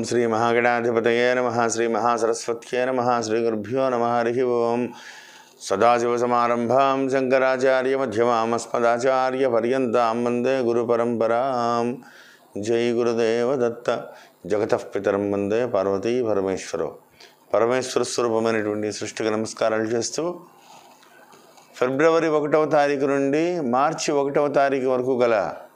శ్రీ మహాగణాధిపతయే నమ శ్రీ మహాసరస్వత్యే నమ శ్రీ గురుభ్యో నమ హరి ఓం సదాశివసమారంభాం శంకరాచార్యమధ్యమాం అస్మదాచార్యపర్యంతాం వందే గురుపరంపరాం జై గురుదేవ దత్త జగతః పితరం వందే పార్వతీ పరమేశ్వరో పరమేశ్వర స్వరూపమైనటువంటి సృష్టికి నమస్కారాలు చేస్తూ ఫిబ్రవరి ఒకటవ తారీఖు నుండి మార్చి ఒకటవ తారీఖు వరకు గల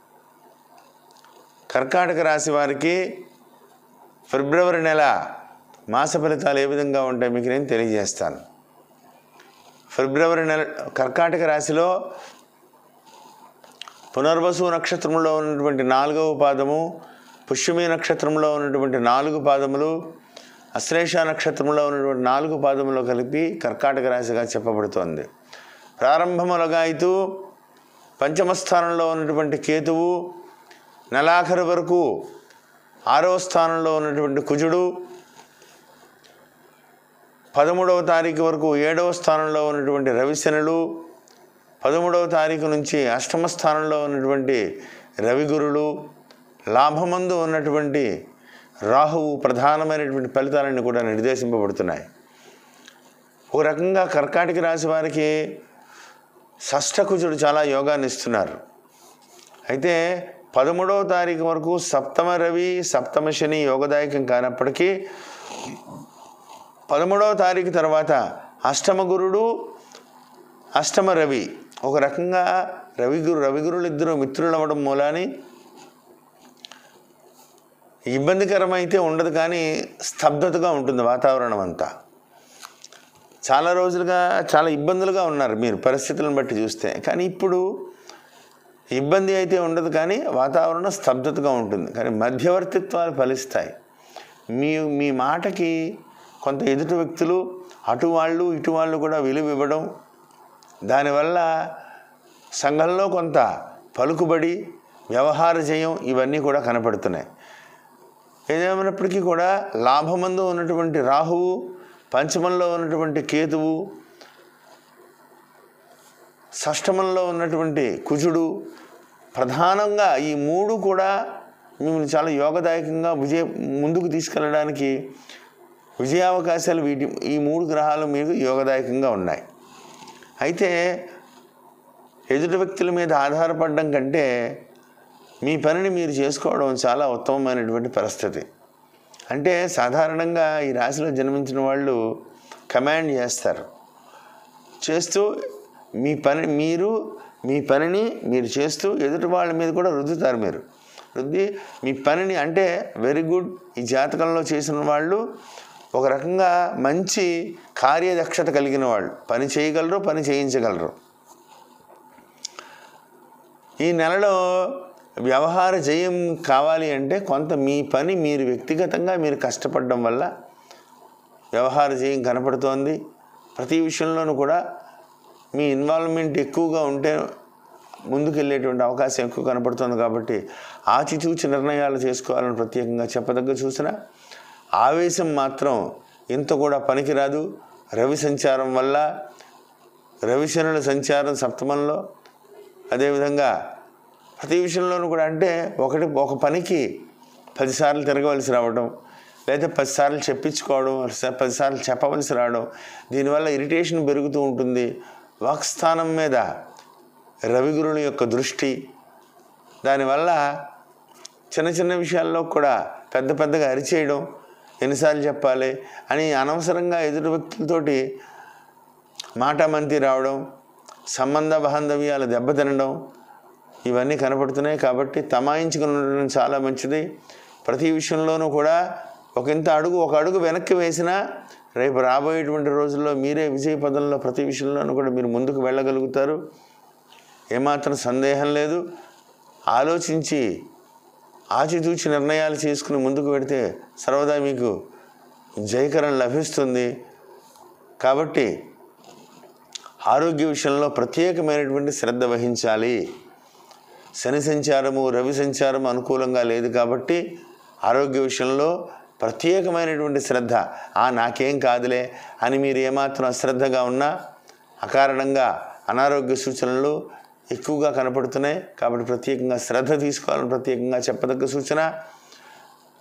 కర్కాటక రాశి వారికి ఫిబ్రవరి నెల మాస ఫలితాలు ఏ విధంగా ఉంటాయి మీకు నేను తెలియజేస్తాను ఫిబ్రవరి నెల కర్కాటక రాశిలో పునర్వసు నక్షత్రంలో ఉన్నటువంటి నాలుగవ పాదము పుష్యమి నక్షత్రంలో ఉన్నటువంటి నాలుగు పాదములు అశ్లేష నక్షత్రంలో ఉన్నటువంటి నాలుగు పాదములు కలిపి కర్కాటక రాశిగా చెప్పబడుతోంది ప్రారంభములుగా ఇతూ పంచమ స్థానంలో ఉన్నటువంటి కేతువు నెలాఖరు వరకు ఆరవ స్థానంలో ఉన్నటువంటి కుజుడు పదమూడవ తారీఖు వరకు ఏడవ స్థానంలో ఉన్నటువంటి రవిశనులు పదమూడవ తారీఖు నుంచి అష్టమ స్థానంలో ఉన్నటువంటి రవిగురులు లాభమందు ఉన్నటువంటి రాహువు ప్రధానమైనటువంటి ఫలితాలన్నీ కూడా నిర్దేశింపబడుతున్నాయి ఒక రకంగా కర్కాటక రాశి వారికి షష్ఠకుజుడు చాలా యోగాన్ని ఇస్తున్నారు అయితే పదమూడవ తారీఖు వరకు సప్తమ రవి సప్తమ శని యోగదాయకం కానప్పటికీ పదమూడవ తారీఖు తర్వాత అష్టమ గురుడు అష్టమ రవి ఒక రకంగా రవిగురు రవిగురులు ఇద్దరు మిత్రులు అవ్వడం మూలాని ఇబ్బందికరమైతే ఉండదు కానీ స్తబ్దతగా ఉంటుంది వాతావరణం అంతా చాలా రోజులుగా చాలా ఇబ్బందులుగా ఉన్నారు మీరు పరిస్థితులను బట్టి చూస్తే కానీ ఇప్పుడు ఇబ్బంది అయితే ఉండదు కానీ వాతావరణం స్తబ్దతగా ఉంటుంది కానీ మధ్యవర్తిత్వాలు ఫలిస్తాయి మీ మీ మాటకి కొంత ఎదుటి వ్యక్తులు అటు వాళ్ళు ఇటు వాళ్ళు కూడా విలువ ఇవ్వడం దానివల్ల సంఘంలో కొంత పలుకుబడి వ్యవహార జయం ఇవన్నీ కూడా కనపడుతున్నాయి ఏదేమైనప్పటికీ కూడా లాభమందు ఉన్నటువంటి రాహువు పంచమంలో ఉన్నటువంటి కేతువు షష్టమంలో ఉన్నటువంటి కుజుడు ప్రధానంగా ఈ మూడు కూడా మిమ్మల్ని చాలా యోగదాయకంగా విజయ ముందుకు తీసుకెళ్ళడానికి విజయావకాశాలు వీటి ఈ మూడు గ్రహాలు మీకు యోగదాయకంగా ఉన్నాయి అయితే ఎదుటి వ్యక్తుల మీద ఆధారపడడం కంటే మీ పనిని మీరు చేసుకోవడం చాలా ఉత్తమమైనటువంటి పరిస్థితి అంటే సాధారణంగా ఈ రాశిలో జన్మించిన వాళ్ళు కమాండ్ చేస్తారు చేస్తూ మీ పని మీరు మీ పనిని మీరు చేస్తూ ఎదుటి వాళ్ళ మీద కూడా రుద్దుతారు మీరు రుద్ది మీ పనిని అంటే వెరీ గుడ్ ఈ జాతకంలో చేసిన వాళ్ళు ఒక రకంగా మంచి కార్యదక్షత కలిగిన వాళ్ళు పని చేయగలరు పని చేయించగలరు ఈ నెలలో వ్యవహార జయం కావాలి అంటే కొంత మీ పని మీరు వ్యక్తిగతంగా మీరు కష్టపడడం వల్ల వ్యవహార జయం కనపడుతోంది ప్రతి విషయంలోనూ కూడా మీ ఇన్వాల్వ్మెంట్ ఎక్కువగా ఉంటే ముందుకు వెళ్ళేటువంటి అవకాశం ఎక్కువ కనపడుతుంది కాబట్టి ఆచితూచి నిర్ణయాలు చేసుకోవాలని ప్రత్యేకంగా చెప్పదగ్గ చూసిన ఆవేశం మాత్రం ఇంత కూడా పనికిరాదు రవి సంచారం వల్ల రవిశనుల సంచారం సప్తమంలో అదేవిధంగా ప్రతి విషయంలోనూ కూడా అంటే ఒకటి ఒక పనికి పదిసార్లు తిరగవలసి రావడం లేదా పదిసార్లు చెప్పించుకోవడం పదిసార్లు చెప్పవలసి రావడం దీనివల్ల ఇరిటేషన్ పెరుగుతూ ఉంటుంది వాక్స్థానం మీద రవిగురుల యొక్క దృష్టి దానివల్ల చిన్న చిన్న విషయాల్లో కూడా పెద్ద పెద్దగా అరిచేయడం ఎన్నిసార్లు చెప్పాలి అని అనవసరంగా ఎదుటి వ్యక్తులతోటి మాటామంతి రావడం సంబంధ బాంధవ్యాలు దెబ్బతినడం ఇవన్నీ కనపడుతున్నాయి కాబట్టి తమాయించుకుని ఉండడం చాలా మంచిది ప్రతి విషయంలోనూ కూడా ఒక ఇంత అడుగు ఒక అడుగు వెనక్కి వేసినా రేపు రాబోయేటువంటి రోజుల్లో మీరే విజయ పదంలో ప్రతి విషయంలోనూ కూడా మీరు ముందుకు వెళ్ళగలుగుతారు ఏమాత్రం సందేహం లేదు ఆలోచించి ఆచితూచి నిర్ణయాలు చేసుకుని ముందుకు పెడితే సర్వదా మీకు జయకరం లభిస్తుంది కాబట్టి ఆరోగ్య విషయంలో ప్రత్యేకమైనటువంటి శ్రద్ధ వహించాలి శని సంచారము రవి సంచారము అనుకూలంగా లేదు కాబట్టి ఆరోగ్య విషయంలో ప్రత్యేకమైనటువంటి శ్రద్ధ ఆ నాకేం కాదులే అని మీరు ఏమాత్రం అశ్రద్ధగా ఉన్నా అకారణంగా అనారోగ్య సూచనలు ఎక్కువగా కనపడుతున్నాయి కాబట్టి ప్రత్యేకంగా శ్రద్ధ తీసుకోవాలని ప్రత్యేకంగా చెప్పదగ్గ సూచన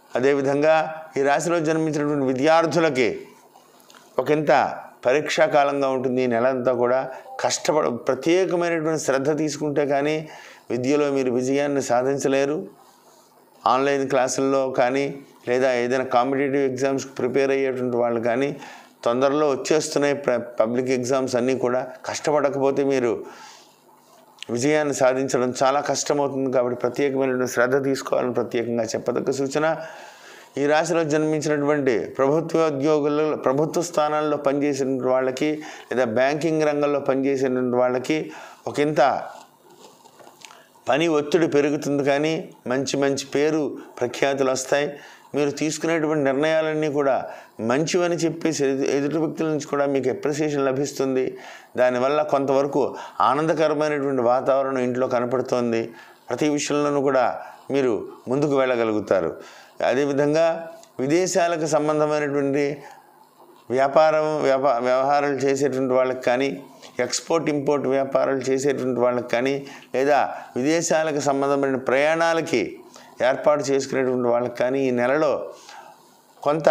అదేవిధంగా ఈ రాశిలో జన్మించినటువంటి విద్యార్థులకి ఒకంత పరీక్షా కాలంగా ఉంటుంది ఈ నెల అంతా కూడా కష్టపడ ప్రత్యేకమైనటువంటి శ్రద్ధ తీసుకుంటే కానీ విద్యలో మీరు విజయాన్ని సాధించలేరు ఆన్లైన్ క్లాసుల్లో కానీ లేదా ఏదైనా కాంపిటేటివ్ ఎగ్జామ్స్కి ప్రిపేర్ అయ్యేటువంటి వాళ్ళు కానీ తొందరలో వచ్చేస్తున్నాయి ప్ర పబ్లిక్ ఎగ్జామ్స్ అన్నీ కూడా కష్టపడకపోతే మీరు విజయాన్ని సాధించడం చాలా కష్టమవుతుంది కాబట్టి ప్రత్యేకమైనటువంటి శ్రద్ధ తీసుకోవాలని ప్రత్యేకంగా చెప్పదగ్గ సూచన ఈ రాశిలో జన్మించినటువంటి ప్రభుత్వ ఉద్యోగులు ప్రభుత్వ స్థానాల్లో పనిచేసిన వాళ్ళకి లేదా బ్యాంకింగ్ రంగంలో పనిచేసిన వాళ్ళకి ఒకంత పని ఒత్తిడి పెరుగుతుంది కానీ మంచి మంచి పేరు ప్రఖ్యాతులు వస్తాయి మీరు తీసుకునేటువంటి నిర్ణయాలన్నీ కూడా మంచివని చెప్పేసి ఎదు- ఎదుటి వ్యక్తుల నుంచి కూడా మీకు అప్రిసియేషన్ లభిస్తుంది దానివల్ల కొంతవరకు ఆనందకరమైనటువంటి వాతావరణం ఇంట్లో కనపడుతోంది ప్రతి విషయంలోనూ కూడా మీరు ముందుకు వెళ్ళగలుగుతారు అదేవిధంగా విదేశాలకు సంబంధమైనటువంటి వ్యాపారం వ్యాపా వ్యవహారాలు చేసేటువంటి వాళ్ళకి కానీ ఎక్స్పోర్ట్ ఇంపోర్ట్ వ్యాపారాలు చేసేటువంటి వాళ్ళకి కానీ లేదా విదేశాలకు సంబంధమైన ప్రయాణాలకి ఏర్పాటు చేసుకునేటువంటి వాళ్ళకి కానీ ఈ నెలలో కొంత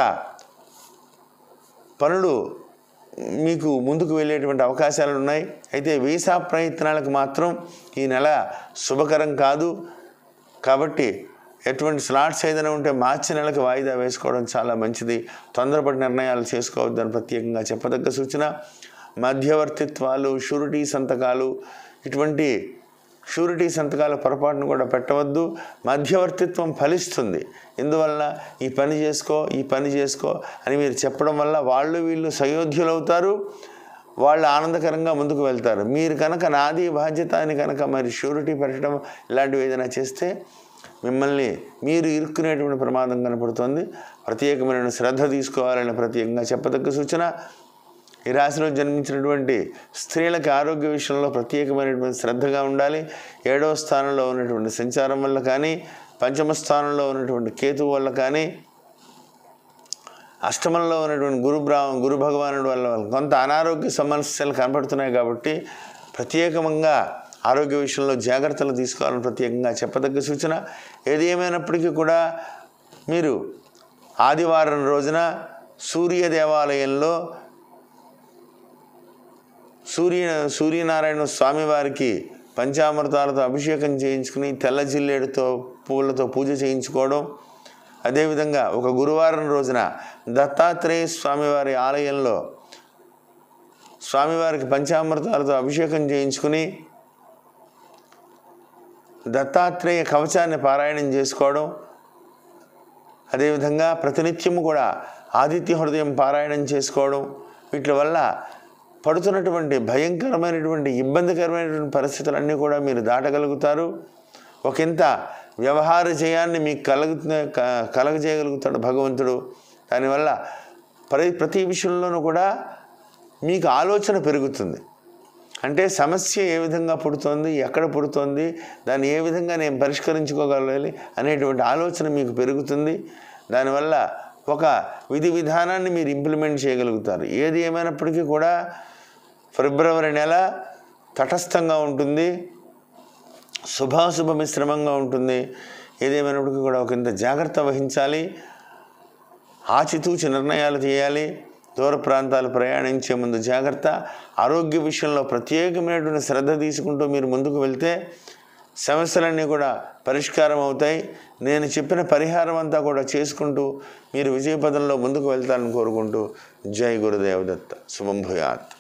పనులు మీకు ముందుకు వెళ్ళేటువంటి అవకాశాలు ఉన్నాయి అయితే వీసా ప్రయత్నాలకు మాత్రం ఈ నెల శుభకరం కాదు కాబట్టి ఎటువంటి స్లాట్స్ ఏదైనా ఉంటే మార్చి నెలకు వాయిదా వేసుకోవడం చాలా మంచిది తొందరపడి నిర్ణయాలు చేసుకోవద్దని ప్రత్యేకంగా చెప్పదగ్గ సూచన మధ్యవర్తిత్వాలు షూరిటీ సంతకాలు ఇటువంటి షూరిటీ సంతకాల పొరపాటును కూడా పెట్టవద్దు మధ్యవర్తిత్వం ఫలిస్తుంది ఇందువల్ల ఈ పని చేసుకో ఈ పని చేసుకో అని మీరు చెప్పడం వల్ల వాళ్ళు వీళ్ళు సయోధ్యులవుతారు వాళ్ళు ఆనందకరంగా ముందుకు వెళ్తారు మీరు కనుక నాది బాధ్యత అని కనుక మరి షూరిటీ పెట్టడం ఇలాంటివి ఏదైనా చేస్తే మిమ్మల్ని మీరు ఇరుక్కునేటువంటి ప్రమాదం కనపడుతుంది ప్రత్యేకమైన శ్రద్ధ తీసుకోవాలని ప్రత్యేకంగా చెప్పదగ్గ సూచన ఈ రాశిలో జన్మించినటువంటి స్త్రీలకి ఆరోగ్య విషయంలో ప్రత్యేకమైనటువంటి శ్రద్ధగా ఉండాలి ఏడవ స్థానంలో ఉన్నటువంటి సంచారం వల్ల కానీ పంచమ స్థానంలో ఉన్నటువంటి కేతువు వల్ల కానీ అష్టమంలో ఉన్నటువంటి గురు బ్రా గురు భగవానుడి వల్ల కొంత అనారోగ్య సమస్యలు కనపడుతున్నాయి కాబట్టి ప్రత్యేకంగా ఆరోగ్య విషయంలో జాగ్రత్తలు తీసుకోవాలని ప్రత్యేకంగా చెప్పదగ్గ సూచన ఏది ఏమైనప్పటికీ కూడా మీరు ఆదివారం రోజున సూర్య దేవాలయంలో సూర్య సూర్యనారాయణ స్వామివారికి పంచామృతాలతో అభిషేకం చేయించుకుని తెల్ల జిల్లేడుతో పూలతో పూజ చేయించుకోవడం అదేవిధంగా ఒక గురువారం రోజున దత్తాత్రేయ స్వామివారి ఆలయంలో స్వామివారికి పంచామృతాలతో అభిషేకం చేయించుకుని దత్తాత్రేయ కవచాన్ని పారాయణం చేసుకోవడం అదేవిధంగా ప్రతినిత్యము కూడా ఆదిత్య హృదయం పారాయణం చేసుకోవడం వీటి వల్ల పడుతున్నటువంటి భయంకరమైనటువంటి ఇబ్బందికరమైనటువంటి పరిస్థితులన్నీ కూడా మీరు దాటగలుగుతారు ఒకంత వ్యవహార జయాన్ని మీకు కలుగు క- కలగజేయగలుగుతాడు భగవంతుడు దానివల్ల ప్రతి ప్రతి విషయంలోనూ కూడా మీకు ఆలోచన పెరుగుతుంది అంటే సమస్య ఏ విధంగా పుడుతోంది ఎక్కడ పుడుతోంది దాన్ని ఏ విధంగా నేను పరిష్కరించుకోగలగాలి అనేటువంటి ఆలోచన మీకు పెరుగుతుంది దానివల్ల ఒక విధి విధానాన్ని మీరు ఇంప్లిమెంట్ చేయగలుగుతారు ఏది ఏమైనప్పటికీ కూడా ఫిబ్రవరి నెల తటస్థంగా ఉంటుంది శుభాశుభ మిశ్రమంగా ఉంటుంది ఏదేమైనప్పటికీ కూడా ఒకంత జాగ్రత్త వహించాలి ఆచితూచి నిర్ణయాలు చేయాలి దూర ప్రాంతాలు ప్రయాణించే ముందు జాగ్రత్త ఆరోగ్య విషయంలో ప్రత్యేకమైనటువంటి శ్రద్ధ తీసుకుంటూ మీరు ముందుకు వెళ్తే సమస్యలన్నీ కూడా పరిష్కారం అవుతాయి నేను చెప్పిన పరిహారం అంతా కూడా చేసుకుంటూ మీరు విజయపదంలో ముందుకు వెళ్తారని కోరుకుంటూ జై గురుదేవదత్త శుభం భూయాత్